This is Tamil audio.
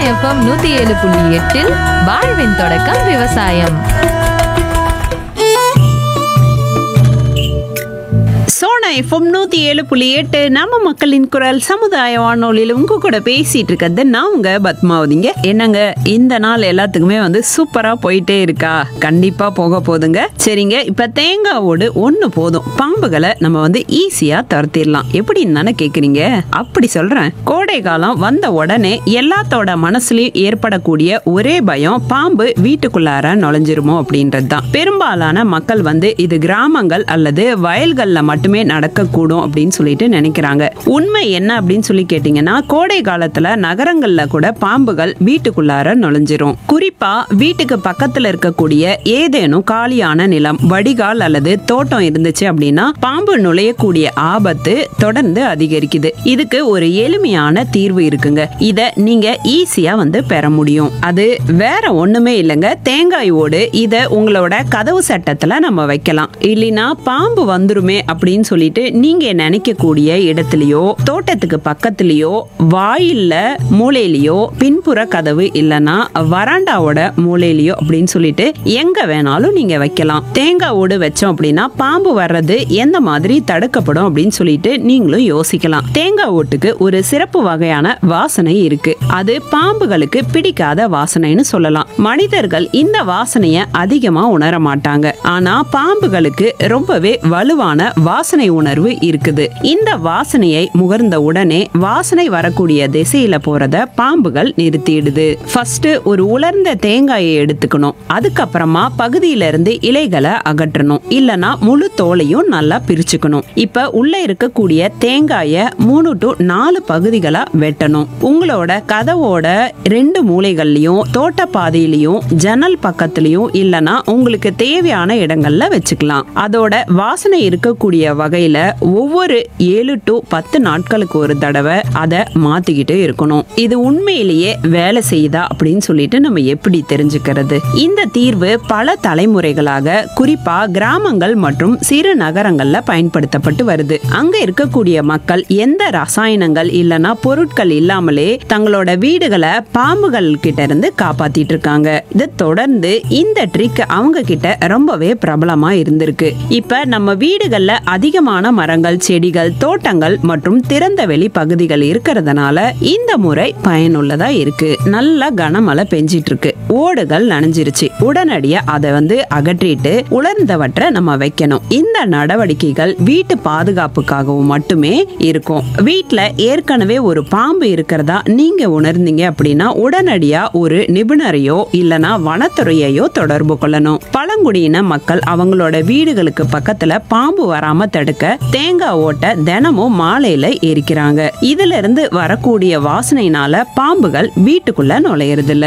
எஃப்எம் நூத்தி ஏழு புள்ளி எட்டில் வாழ்வின் தொடக்கம் விவசாயம் சோனா எஃப்எம் நூற்றி ஏழு புள்ளி எட்டு நம்ம மக்களின் குரல் சமுதாய வானொலியில் உங்க கூட பேசிட்டு இருக்கிறது நான் உங்க பத்மாவதிங்க என்னங்க இந்த நாள் எல்லாத்துக்குமே வந்து சூப்பரா போயிட்டே இருக்கா கண்டிப்பா போக போதுங்க சரிங்க இப்ப தேங்காவோடு ஒண்ணு போதும் பாம்புகளை நம்ம வந்து ஈஸியா துரத்திடலாம் எப்படின்னு தானே கேக்குறீங்க அப்படி சொல்றேன் கோடை காலம் வந்த உடனே எல்லாத்தோட மனசுலயும் ஏற்படக்கூடிய ஒரே பயம் பாம்பு வீட்டுக்குள்ளார நுழைஞ்சிருமோ அப்படின்றது தான் பெரும்பாலான மக்கள் வந்து இது கிராமங்கள் அல்லது வயல்கள்ல மட்டுமே நடக்கக்கூடும் அப்படின்னு சொல்லிட்டு நினைக்கிறாங்க உண்மை என்ன அப்படின்னு சொல்லி கேட்டீங்கன்னா கோடை காலத்துல நகரங்கள்ல கூட பாம்புகள் வீட்டுக்குள்ளார நுழைஞ்சிரும் குறிப்பா வீட்டுக்கு பக்கத்துல இருக்கக்கூடிய ஏதேனும் காலியான நிலம் வடிகால் அல்லது தோட்டம் இருந்துச்சு அப்படின்னா பாம்பு நுழையக்கூடிய ஆபத்து தொடர்ந்து அதிகரிக்குது இதுக்கு ஒரு எளிமையான தீர்வு இருக்குங்க இத நீங்க ஈஸியா வந்து பெற முடியும் அது வேற ஒண்ணுமே இல்லைங்க தேங்காய் ஓடு இத உங்களோட கதவு சட்டத்துல நம்ம வைக்கலாம் இல்லைன்னா பாம்பு வந்துருமே அப்படின்னு சொல்லிட்டு நீங்க நினைக்கக்கூடிய இடத்துலயோ தோட்டத்துக்கு பக்கத்துலயோ வாயில்ல மூலையிலயோ பின்புற கதவு இல்லைன்னா வராண்டாவோட மூலையிலயோ அப்படின்னு சொல்லிட்டு எங்க வேணாலும் நீங்க வைக்கலாம் தேங்காய் ஓடு வச்சோம் அப்படின்னா பாம்பு வர்றது எந்த மாதிரி தடுக்கப்படும் அப்படின்னு சொல்லிட்டு நீங்களும் யோசிக்கலாம் தேங்காய் ஓட்டுக்கு ஒரு சிறப்பு வகையான வாசனை இருக்கு அது பாம்புகளுக்கு பிடிக்காத வாசனைன்னு சொல்லலாம் மனிதர்கள் இந்த வாசனைய அதிகமா உணர மாட்டாங்க ஆனா பாம்புகளுக்கு ரொம்பவே வலுவான வாசனை உணர்வு இருக்குது இந்த வாசனையை முகர்ந்த உடனே வாசனை வரக்கூடிய திசையில போறத பாம்புகள் நிறுத்திடுது ஃபர்ஸ்ட் ஒரு உலர்ந்த தேங்காயை எடுத்துக்கணும் அதுக்கப்புறமா பகுதியில இருந்து இலைகளை அகற்றணும் இல்லனா முழு தோலையும் நல்லா பிரிச்சுக்கணும் இப்ப உள்ள இருக்கக்கூடிய தேங்காய மூணு டு நாலு பகுதிகளா வெட்டணும் உங்களோட கதவோட ரெண்டு மூலைகள்லயும் தோட்ட பாதையிலயும் ஜன்னல் பக்கத்துலயும் இல்லனா உங்களுக்கு தேவையான இடங்கள்ல வச்சுக்கலாம் அதோட வாசனை இருக்கக்கூடிய வகையில ஒவ்வொரு ஏழு டு பத்து நாட்களுக்கு ஒரு தடவை அதை மாத்திக்கிட்டு இருக்கணும் இது உண்மையிலேயே வேலை செய்யுதா அப்படின்னு சொல்லிட்டு நம்ம எப்படி தெரிஞ்சுக்கிறது இந்த தீர்வு பல தலைமுறைகளாக குறிப்பா கிராமங்கள் மற்றும் சிறு நகரங்கள்ல பயன்படுத்தப்பட்டு வருது அங்க இருக்கக்கூடிய மக்கள் எந்த ரசாயனங்கள் இல்லனா பொருட்கள் இல்லாமலே தங்களோட வீடுகளை பாம்புகள் கிட்ட இருந்து காப்பாத்திட்டு இருக்காங்க இதை தொடர்ந்து இந்த ட்ரிக் அவங்க கிட்ட ரொம்பவே பிரபலமா இருந்திருக்கு இப்ப நம்ம வீடுகள்ல அதிகமான மரங்கள் செடிகள் தோட்டங்கள் மற்றும் திறந்த வெளி பகுதிகள் இருக்கிறதுனால இந்த முறை பயனுள்ளதா இருக்கு நல்ல கனமழை பெஞ்சிட்டு இருக்கு ஓடுகள் நனைஞ்சிருச்சு உடனடியா அதை வந்து அகற்றிட்டு உலர்ந்தவற்றை நம்ம வைக்கணும் இந்த நடவடிக்கைகள் வீட்டு பாதுகாப்புக்காகவும் மட்டுமே இருக்கும் வீட்ல ஏற்கனவே ஒரு பாம்பு இருக்கிறதா நீங்க உணர்ந்தீங்க அப்படின்னா உடனடியா ஒரு நிபுணரையோ இல்லனா வனத்துறையையோ தொடர்பு கொள்ளணும் பழங்குடியின மக்கள் அவங்களோட வீடுகளுக்கு பக்கத்துல பாம்பு வராம தடுக்க தேங்காய் ஓட்டை தினமும் மாலையில எரிக்கிறாங்க இதுல இருந்து வரக்கூடிய வாசனையினால பாம்புகள் வீட்டுக்குள்ள நுழையறது இல்ல